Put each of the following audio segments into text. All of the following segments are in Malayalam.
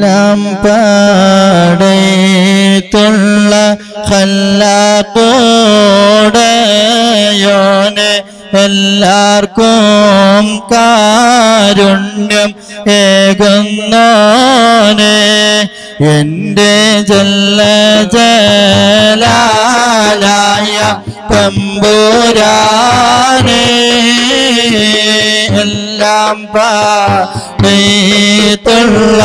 എല്ലാം പാടത്തുള്ള ഹല്ലാത്തോടയോനെ എല്ലാവർക്കും കാരുണ്യം ഏകുന്നോനെ എൻ്റെ ജല്ല ജലാലായ തമ്പുരാനെ എല്ലാം പാടത്തുള്ള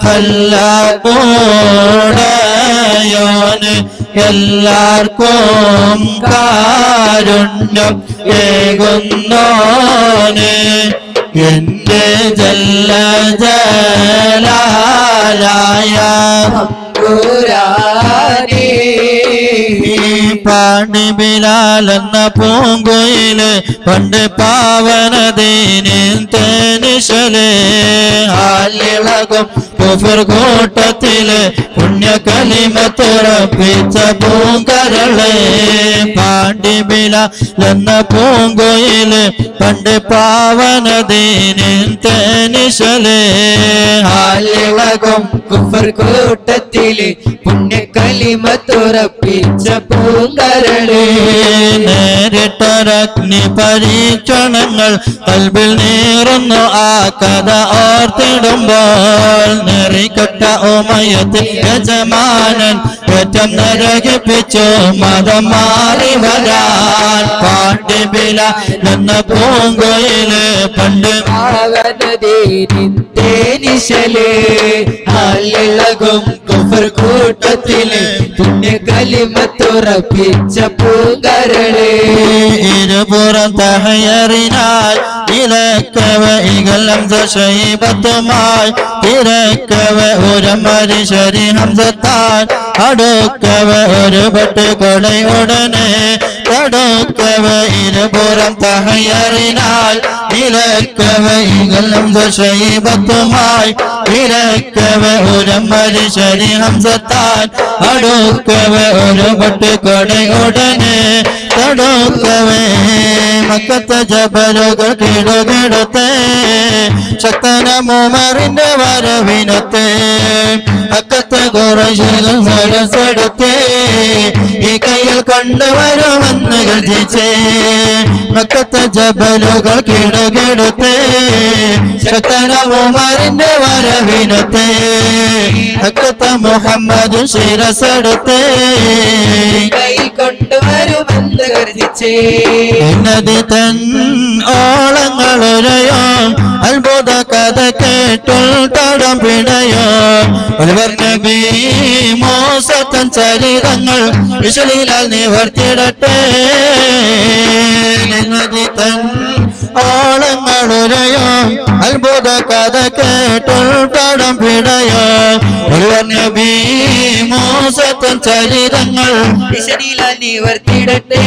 ഹല്ലാത്തോടയോന് എല്ലാവർക്കും കാരുണ്യം ഏകുന്നോന് എന്റെ ജല്ല ജലാലായ പാണി ബിലാലെന്ന പൂങ്കുയില് പണ്ട് പാവനദീനിൻ തേനിശല് ആലിളകും കുഫർ കൂട്ടത്തില് പുണ്യകലിമത്തുറപ്പിച്ച പൂങ്കരള് പാണ്ടി ബിലാലെന്ന പൂങ്കുയില് പണ്ട് പാവനദീനിൻ തേനിശല് ആലിളകും കുഫർ കൂട്ടത്തില് പുണ്യക്കലിമ തുറപ്പിച്ച പൂങ്കരളേ നേരിട്ടൊരഗ്നി പരീക്ഷണങ്ങൾ കൽബിൽ നീറുന്നു ആ കഥ ഓർത്തിടുമ്പോൾ നെറിക്കൊട്ട ഓമയത്തിൽ യജമാനൻ ഏറ്റം നരകിപ്പിച്ചു മതം മാറി വരാൻ പാണ്ഡിബില എന്ന പൂങ്കൊയില് പണ്ട് തേനിശലേ അല്ലിളകും കുഫർ കൂട്ടത്തില് പുണ്യക്കലിമ തുറപ്പിച്ച പൂങ്കരളേ ഇരുപുറം തഹയറിനാൽ ഇലക്കവ ഇകലം ശൈബത്തുമായി ഇരക്കവ ഒരു മരിശരി ഹംസത്താൻ അടുക്കവ ഒരു പട്ട് കൊടയുടനെ തടുക്കവ ഇരുപുറം തഹയറിനാൽ ഇലക്കവ ഇകലം ശൈബത്തുമായി ഇരക്കവ ഒരു മരിശരി ഹംസത്താൻ അടുക്കവ ഒരു പട്ട് കൊടയുടനെ തടുക്കവേ മക്കത്തെ ജബലുകൾ കിടുകിടത്തെ ശക്തന മൂമറിന്റെ വരവിനത്തെ അക്കത്തെ കുറശികൾ സരസെടുത്തേ ഈ കയ്യിൽ കൊണ്ടുവരുമെന്ന് ഗർജിച്ചേ മക്കത്തെ ജബലുകൾ കിടുകിടത്തെ ശക്തന മൂമറിന്റെ വരവിനത്തെ അക്കത്തെ മുഹമ്മദ് ശിരസെടുത്തേ കൈ കൊണ്ടുവരുമെന്ന് കരുതിച്ചേ നദി തൻ ഓളങ്ങളുരയോ അത്ഭുത കഥ കേട്ടുൾ തടം പിടയോ ഒരുവർ നബി മോസത്തൻ ചരിതങ്ങൾ വിശലിലാൽ നിവർത്തിടട്ടെ നദി തൻ ഓളങ്ങളുരയോ അത്ഭുത കഥ കേട്ടുൾ തടം പിടയോ ഒരുവർ നബി മോസത്തൻ ചരിതങ്ങൾ വിശനിലാൽ നിവർത്തിടട്ടെ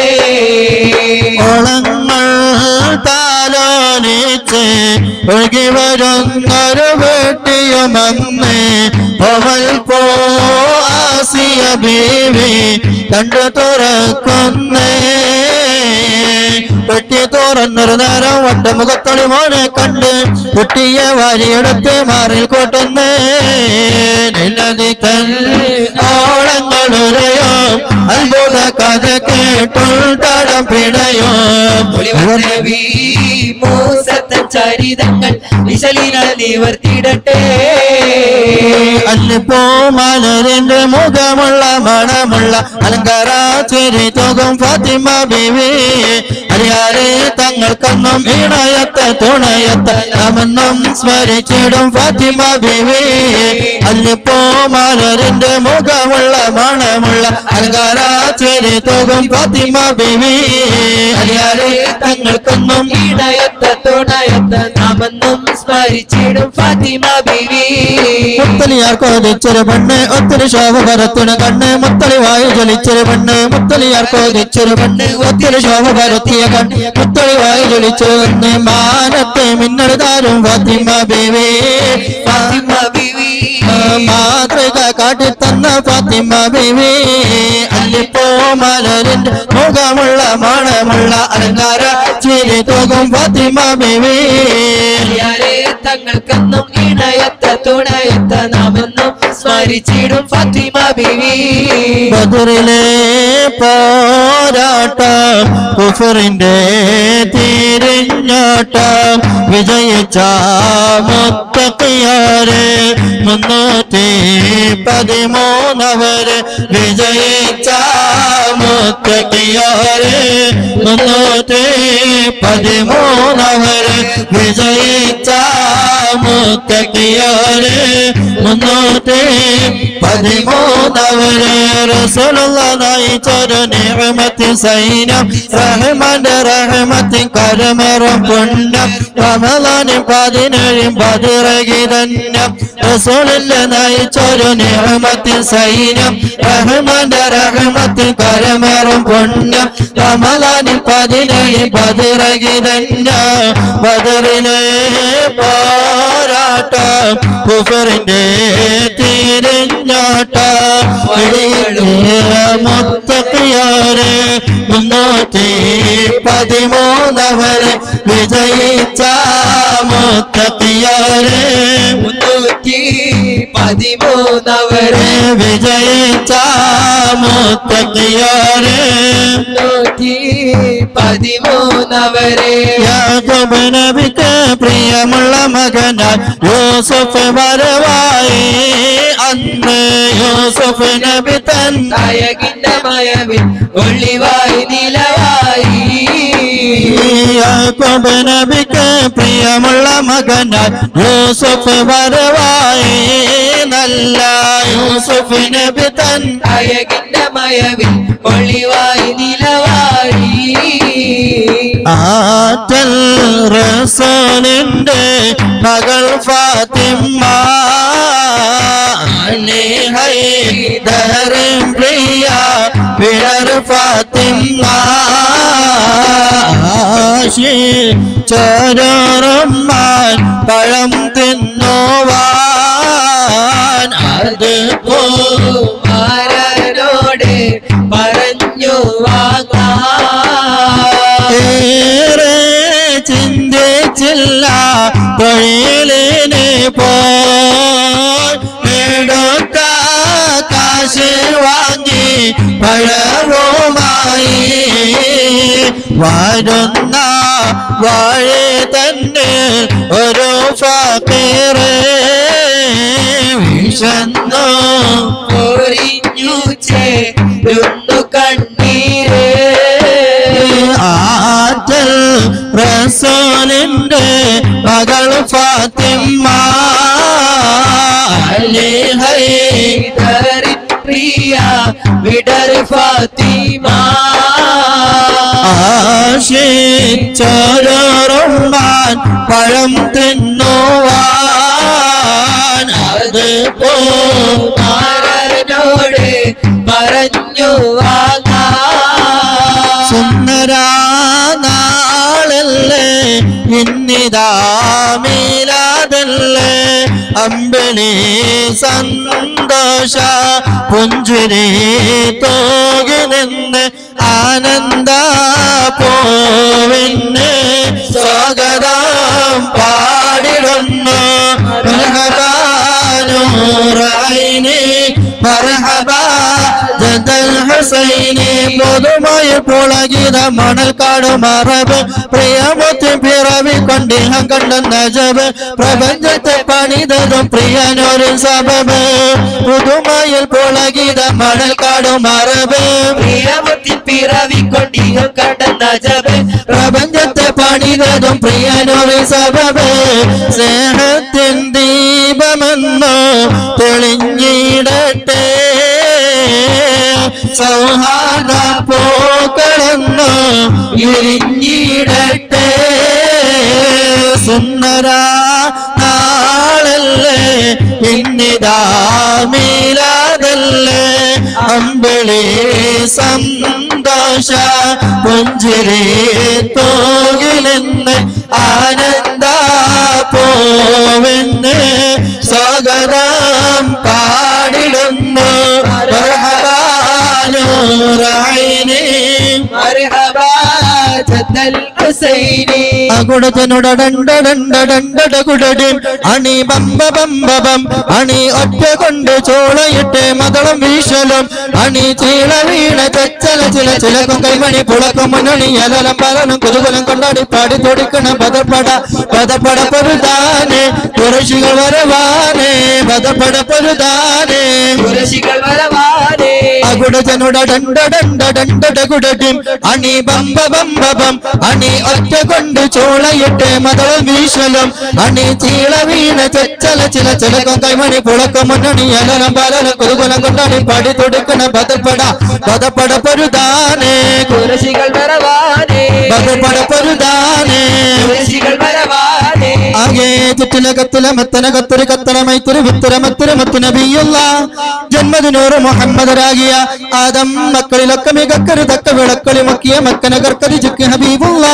ഓളങ്ങൾ താലോലിച്ച് ഒഴുകി വരുന്നൊരു വെട്ടിയുമന്ന് അവൾ പോ ആസിയ ബീവി കണ്ടു തുറക്കുന്നേ വെട്ടി തുറന്നൊരു നേരം വട്ടമുഖത്തൊളി മോനെ കണ്ട് കുട്ടിയെ വാരിയെടുത്ത് മാറിൽ കൊട്ടുന്നേ നിലതി ഓളങ്ങളുരയോ അത്ഭുത കഥ കേട്ടുൾ തടം പിടയോ നബി മൂസത്തൻ ചരിതങ്ങൾ വിശലിനാൽ നിവർത്തിടട്ടെ അല്ലിപ്പോ മലരിന്റെ മുഖമുള്ള മണമുള്ള അലങ്കാര ചെരി തോകും ഫാത്തിമ ബിവി അറിയാതെ തങ്ങൾക്കൊന്നും ഇണയത്ത തുണയത്ത നാമെന്നും സ്മരിച്ചിടും ഫാത്തിമ ബിവി അല്ലിപ്പോ മലരിന്റെ മുഖമുള്ള മണമുള്ള അലങ്കാര ചെരി തോകും ഫാത്തിമ ബിവി അറിയാതെ തങ്ങൾക്കൊന്നും ഇടയത്ത തുണയത്ത നാമെന്നും സ്മരിച്ചിടും ഫാത്തിമ ബിവി മുത്തലിയാർ കോതിച്ചൊരു പെണ്ണ് ഒത്തിരി ശോഭ പരത്തിന് കണ്ണ് മുത്തലി വായു ജലിച്ചൊരു പെണ്ണ് മുത്തലിയാർ കോതിച്ചൊരു പെണ്ണ് ഒത്തിരി ശോഭ പരത്തിയ കണ്ണ് മുത്തലി വായു ജലിച്ചൊരു കണ്ണ് മാനത്തെ മിന്നലുതാരും ഫാത്തിമ ബേവി ഫാത്തിമ ബിവി മാതൃക കാട്ടിത്തന്ന ഫാത്തിമ ബേവി അല്ലിപ്പോ മലരിന്റെ മുഖമുള്ള മണമുള്ള അലങ്കാര ചിരി തോകും ഫാത്തിമ ബിവി ആര്യാരെ തങ്ങൾക്കെന്നും ഇണയത്ത തുണയത്ത നാമെന്നും സ്മരിച്ചിടും ഫാത്തിമ ബിവി ബദറിലെ പോരാട്ടം കുഫറിന്റെ തിരിഞ്ഞോട്ടം വിജയിച്ച മുത്തക്കിയാരെ മുന്നൂറ്റി പതിമൂന്നവര് വിജയിച്ച മുത്തക്കിയാരെ മുന്നൂറ്റി പതിമൂന്നവര് വിജയിച്ച മുത്തക്കിയാരെ മുന്നൂറ്റി പതിമൂന്നവര് റസൂലുള്ള നയിച്ചൊരു നിയമത്തി സൈന്യം റഹ്മാന്റെ റഹ്മത്തിൻ കരമേറും പുണ്യം റമലാനും പതിനേഴും പതിറകി ധന്യം റസൂലിന്റെ നയിച്ചൊരു നിയമത്തിൻ സൈന്യം റഹ്മാന്റെ റഹ്മത്തിൻ കരമേറും പുണ്യം റമലാനും പതിനേഴും പതിറകി ധന്യം ബദറിലെ പോരാട്ടം കുഫറിന്റെ തിരിഞ്ഞോട്ടം മുത്തക്കിയാറ് മുന്നൂറ്റി പതിമൂന്നവര് വിജയിച്ച മുത്തക്കിയാറ് മുന്നൂറ്റി പതിമൂന്നവര് വിജയിച്ച മുത്തക്കിയാറ് മുന്നൂറ്റി പതിമൂന്നവര് യാക്കോബ് നബിക്ക് പ്രിയമുള്ള മകനായി യൂസുഫ് വരവായി അന്ന് യൂസുഫ് നബി തൻ നായകിന്റെ മയവിൽ ഒളിവായി നിലവായി യാക്കോബ് നബിക്ക് പ്രിയമുള്ള മകനായി യൂസുഫ് വരവായി നല്ല യൂസുഫ് നബി തൻ നായകിന്റെ മയവിൽ ഒളിവായി നിലവായി ആറ്റൽ റസൂലിന്റെ മകൾ ഫാത്തിമ ഹൈദറിൻ പ്രിയ പിഴർ ഫാത്തിമ ആശി ചോരോറമ്മാൻ പഴം തിന്നുവാൻ അത് പോ കുമാരനോട് പറഞ്ഞു വാങ്ങാം ഏറെ ചിന്തിച്ചില്ല തൊഴിലിന് പോടുത്ത കാശ് വാങ്ങി പഴവുമായി വരുന്ന വഴി തന്നെ ഒരു ഫക്കീറ് വിശന്നു പൊരിഞ്ഞു ചേരുന്നു കണ്ണീര് ആറ്റൽ റസൂലിന്റെ മകൾ ഫാത്തിമ അലി ഹൈ ഹൈദറിൻ പ്രിയ വിടർ ഫാത്തിമ ആശിച്ചോരുമ്മാൻ പഴം തിന്നുവാൻ അത് പോ കുമാരനോട് പറഞ്ഞു വാങ്ങാം സുന്ദരാ നാളല്ലേ ഇന്നിതാ മീലാതല്ലേ അമ്പിളി സന്തോഷ പുഞ്ചിരി തോകി നിന്ന് ആനന്ദ പോവിന് സ്വാഗതം പാടിടുന്നു മർഹബാനൂറൈനി മർഹബ ജദൽ ഹുസൈനി പൊതുമായ പുളകിത മണൽക്കാട് മറബ് പ്രിയമൊത്തി പിറവി കൊണ്ടിഹം കണ്ട നജബ് പ്രപഞ്ചത്തെ പണിതതും പ്രിയനൊരു സബബ് പുതുമയിൽ പുളകിത മണൽക്കാട് മറബ് പ്രിയമുത്തിൽ പിറവിക്കൊണ്ടിയും കണ്ട നജബ് പ്രപഞ്ചത്തെ പണിതതും പ്രിയനൊരു സബബ് സ്നേഹത്തിൻ ദീപമെന്നോ തെളിഞ്ഞിടട്ടെ സൗഹാർദ്ദ പൂക്കളെന്നോ ഇരിഞ്ഞിടട്ടെ സുന്ദര നാളല്ലേ ഇന്നിതാ മീലാതല്ലേ അമ്പിളി സന്തോഷ പുഞ്ചിരി തോകിലെന്ന് ആനന്ദ പോവെന്ന് സ്വാഗതം പാടിടുന്നു മർഹബാനൂറൈനി അബദൽ ഹുസൈനി അകുടത്തിനുട ഡണ്ട ഡണ്ട ഡണ്ടട കുടടിം അണി ബമ്പ ബമ്പ ബം അണി ഒറ്റ കൊണ്ട് ചോളയിട്ട് മതളം വീശലും അണി ചീള വീണ ചെച്ചല ചില ചിലക്കും കൈമണി പുളക്കും മുന്നണി അലലം പലനും കുതുകുലം കൊണ്ടാടി പാടി തൊടിക്കണ പദപ്പട പദപ്പട പൊരുതാനെ കുറശികൾ വരവാനെ പദപ്പട പൊരുതാനെ കുറശികൾ വരവാനേ അകുടജനുട ഡണ്ട ഡണ്ട ഡണ്ടട കുടടിം അണി ബമ്പ ബമ്പ ബം അണി ഒറ്റ കൊണ്ട് ചോളയിട്ട് മതൾ വീശലും അണി ചീള വീണ ചെച്ചല ചില ചിലക്കും കൈമണി പുളക്കം മുന്നണി അലനം പാലനം കുതുകുലം കൊണ്ടാടി പാടി തൊടുക്കണ പദപ്പട പദപ്പട പൊരുതാനെ കുറശികൾ വരവാനേ പദപ്പട പൊരുതാനെ കുറശികൾ വരവാനേ ആകെ ചുറ്റിലകത്തിലെ മത്തന കത്തിരി കത്തന മൈത്തിരി വിത്തര മത്തിരി മുത്തു നബിയുള്ള ജന്മദിനൂറ് മുഹമ്മദരാകിയ ആദം മക്കളിലൊക്കെ മികക്കരു തക്ക വിളക്കളി മുക്കിയ മക്കനകർക്കരി ചുക്കി ഹബീബുള്ള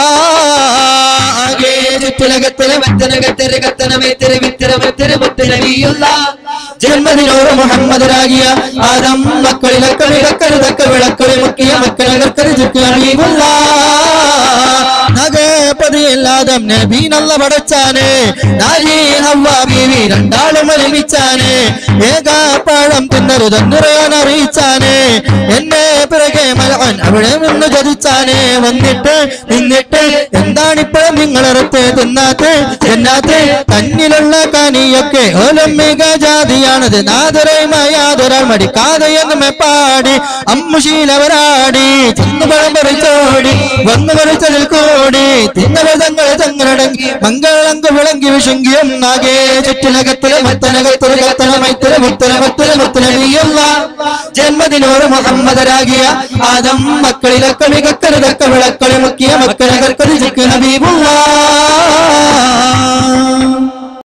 ആകെ ചുറ്റിലകത്തിലെ മത്തനകത്തിരി കത്തനമേത്തിരി വിത്തിരമത്തിരി മുത്തുനബിയുള്ള ജന്മദിനൂറ് മുഹമ്മദരാകിയ ആദം മക്കളിലൊക്കെ മികക്കരു തക്ക വിളക്കളി മുക്കിയ മക്കനകർക്കരി ചുക്കി ഹബീബുള്ള നഗേ പതിയില്ലാതെ നബീനല്ല പടച്ചാനെ നാരി ഹവ്വ ബീവി രണ്ടാളും ഒരുമിച്ചാനെ ഏകാപ്പാഴം തിന്നരുതെന്നുറയാൻ അറിയിച്ചാനെ എന്നെ പിറകെ മലവൻ അവിടെ നിന്ന് ചതിച്ചാനെ വന്നിട്ട് നിന്നിട്ട് എന്താണിപ്പോഴും നിങ്ങളിറത്ത് തിന്നാത്ത് എന്നാത്ത് തന്നിലുള്ള കനിയൊക്കെ ഓലമ്മിക ജാതിയാണത് നാദരമയാതൊരാൾ മടിക്കാതെ എന്നുമെ പാടി അമ്മുശീലവരാടി ചെന്നുപഴം പറിച്ചോടി വന്നു പറിച്ചതിൽ കൂടി തിന്നവർ തങ്ങൾ തങ്ങളടങ്ങി മംഗളങ്ക് വിളങ്ങി വിശുങ്കിയും നാഗേ ചുറ്റിനകത്തിലെ മത്തനകത്തിലെ കത്തന മൈത്തിലെ മുത്തന മത്തില മുത്തന നീയല്ല ജന്മദിനോട് മുഹമ്മദരാകിയ ആദം മക്കളിലൊക്കെ മികക്കരുതൊക്കെ വിളക്കളി മുക്കിയ മക്കളെ കർക്കരി ഹബീബുള്ള